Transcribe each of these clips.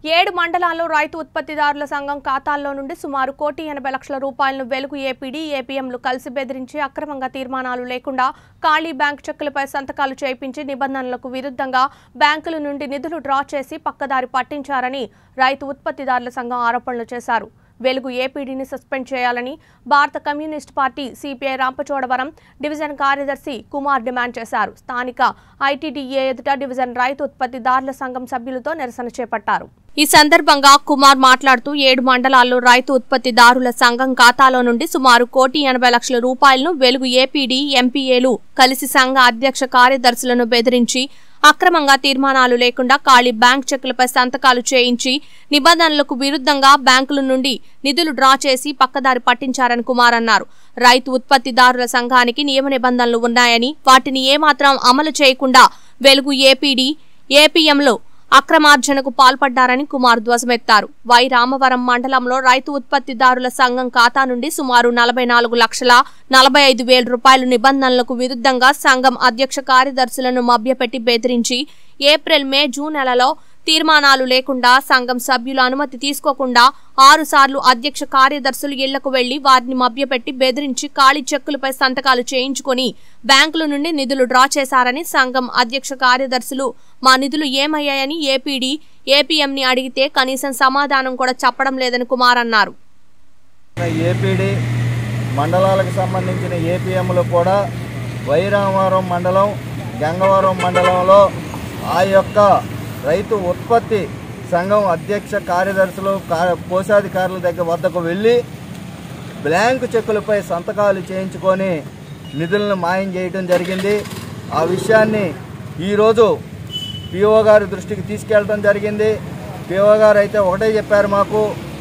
ఏడు మండలాల్లో రైతు ఉత్పత్తిదారుల సంఘం ఖాతాల్లో నుండి సుమారు కోటి ఎనభై లక్షల రూపాయలను వెలుగు ఏపీడీ ఏపీఎంలు కలిసి బెదిరించి అక్రమంగా తీర్మానాలు లేకుండా ఖాళీ బ్యాంక్ చెక్కులపై సంతకాలు చేయించి నిబంధనలకు విరుద్ధంగా బ్యాంకుల నుండి నిధులు డ్రా చేసి పక్కదారి పట్టించారని రైతు ఉత్పత్తిదారుల సంఘం ఆరోపణలు చేశారు వెలుగు ఏపీడీని సస్పెండ్ చేయాలని భారత communist party CPI Rampachodavaram division కార్యదర్శి కుమార్ డిమాండ్ చేశారు స్థానిక ఐటీడీఏ ఎదుట డివిజన్ రైతు ఉత్పత్తిదారుల సంఘం సభ్యులతో నిరసన చేపట్టారు ఈ సందర్భంగా కుమార్ మాట్లాడుతూ ఏడు మండలాల్లో రైతు ఉత్పత్తిదారుల సంఘం ఖాతాలో నుండి సుమారు కోటి ఎనభై లక్షల రూపాయలను వెలుగు ఏపీడీ ఎంపీఏలు కలిసి సంఘ అధ్యక్ష కార్యదర్శులను బెదిరించి అక్రమంగా తీర్మానాలు లేకుండా ఖాళీ బ్యాంక్ చెక్కులపై సంతకాలు చేయించి నిబంధనలకు విరుద్ధంగా బ్యాంకుల నుండి నిధులు డ్రా చేసి పక్కదారి పట్టించారని కుమార్ అన్నారు రైతు ఉత్పత్తిదారుల సంఘానికి నియమ నిబంధనలు ఉన్నాయని వాటిని ఏమాత్రం అమలు చేయకుండా వెలుగు ఏపీడీ ఏపీఎంలో అక్రమార్జనకు పాల్పడ్డారని కుమార్ ధ్వజమెత్తారు వై రామవరం మండలంలో రైతు ఉత్పత్తిదారుల సంఘం ఖాతా నుండి సుమారు నలభై నాలుగు లక్షల నలభై ఐదు వేల రూపాయల నిబంధనలకు విరుద్ధంగా సంఘం అధ్యక్ష కార్యదర్శులను మభ్యపెట్టి బెదిరించి ఏప్రిల్ మే జూన్ నెలలో తీర్మానాలు లేకుండా సంఘం సభ్యుల అనుమతి తీసుకోకుండా ఆరు సార్లు అధ్యక్ష కార్యదర్శులు ఇళ్లకు వెళ్లి వారిని మభ్యపెట్టి బెదిరించి ఖాళీ చెక్కులపై సంతకాలు చేయించుకొని బ్యాంకుల నుండి నిధులు డ్రా చేశారని సంఘం అధ్యక్ష కార్యదర్శులు మా నిధులు ఏమయ్యాయని ఏపీడీ ఏపీఎంని అడిగితే కనీసం సమాధానం కూడా చెప్పడం లేదని కుమార్ అన్నారు ఏపీడీ మండలాలకు సంబంధించిన ఏపీఎంలు కూడా వైరామవరం మండలం గంగవరం మండలంలో ఆ యొక్క రైతు ఉత్పత్తి సంఘం అధ్యక్ష కార్యదర్శులు కా- కోశాధికారుల దగ్గర వద్దకు వెళ్ళి బ్లాంక్ చెక్కులపై సంతకాలు చేయించుకొని నిధులను మాయం చేయడం జరిగింది ఆ విషయాన్ని ఈరోజు పిఓ గారి దృష్టికి తీసుకెళ్ళడం జరిగింది పిఓ గారు అయితే ఒకటే చెప్పారు మాకు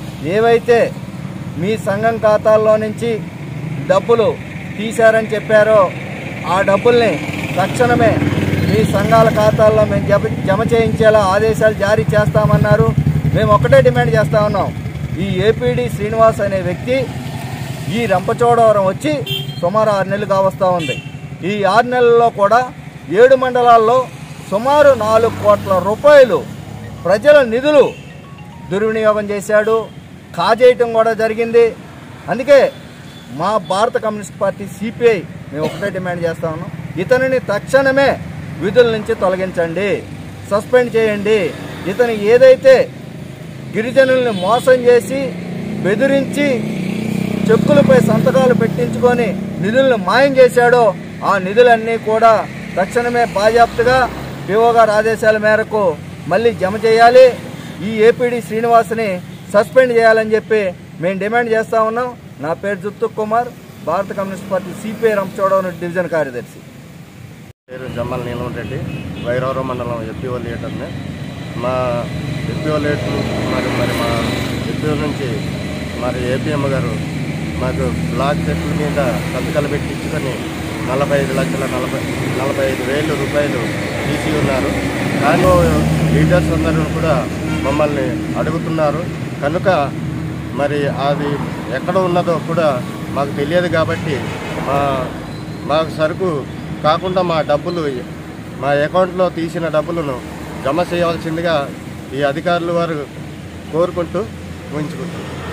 ఏవైతే మీ సంఘం ఖాతాల్లో నుంచి డబ్బులు తీశారని చెప్పారో ఆ డబ్బుల్ని తక్షణమే మీ సంఘాల ఖాతాల్లో మేము జమ జమ చేయించేలా ఆదేశాలు జారీ చేస్తామన్నారు మేము ఒకటే డిమాండ్ చేస్తా ఉన్నాం ఈ ఏపీడీ శ్రీనివాస్ అనే వ్యక్తి ఈ రంపచోడవరం వచ్చి సుమారు ఆరు నెలలు కావస్తూ ఉంది ఈ ఆరు నెలల్లో కూడా ఏడు మండలాల్లో సుమారు నాలుగు కోట్ల రూపాయలు ప్రజల నిధులు దుర్వినియోగం చేశాడు కాజేయటం కూడా జరిగింది అందుకే మా భారత కమ్యూనిస్ట్ పార్టీ సిపిఐ మేము ఒకటే డిమాండ్ చేస్తా ఉన్నాం ఇతనిని తక్షణమే విధుల నుంచి తొలగించండి సస్పెండ్ చేయండి ఇతను ఏదైతే గిరిజనుల్ని మోసం చేసి బెదిరించి చెక్కులపై సంతకాలు పెట్టించుకొని నిధులను మాయం చేశాడో ఆ నిధులన్నీ కూడా తక్షణమే బాజాప్తుగా పిఓ గారి ఆదేశాల మేరకు మళ్ళీ జమ చేయాలి ఈ ఏపీడీ శ్రీనివాస్ని సస్పెండ్ చేయాలని చెప్పి మేము డిమాండ్ చేస్తా ఉన్నాం నా పేరు జుత్తు కుమార్ భారత communist party CPI Rampachodavaram division కార్యదర్శి పేరు జమ్మల నీలం రెడ్డి వైరవరం మండలం ఎప్పిఓ లీటర్ని మా ఎప్పిఓ లీటర్ మరి మరి మా ఎప్పిఓ నుంచి మరి ఏపీఎం గారు మాకు బ్లాక్ చెట్ల మీద సంతకాలు పెట్టించుకొని నలభై ఐదు లక్షల నలభై నలభై ఐదు వేలు రూపాయలు తీసి ఉన్నారు కానీ లీడర్స్ అందరూ కూడా మమ్మల్ని అడుగుతున్నారు కనుక మరి అది ఎక్కడ ఉన్నదో కూడా మాకు తెలియదు కాబట్టి మా మాకు సరుకు కాకుండా మా డబ్బులు మా అకౌంట్లో తీసిన డబ్బులను జమ చేయవలసిందిగా ఈ అధికారులు వారు కోరుకుంటూ ఉంచుకుంటున్నారు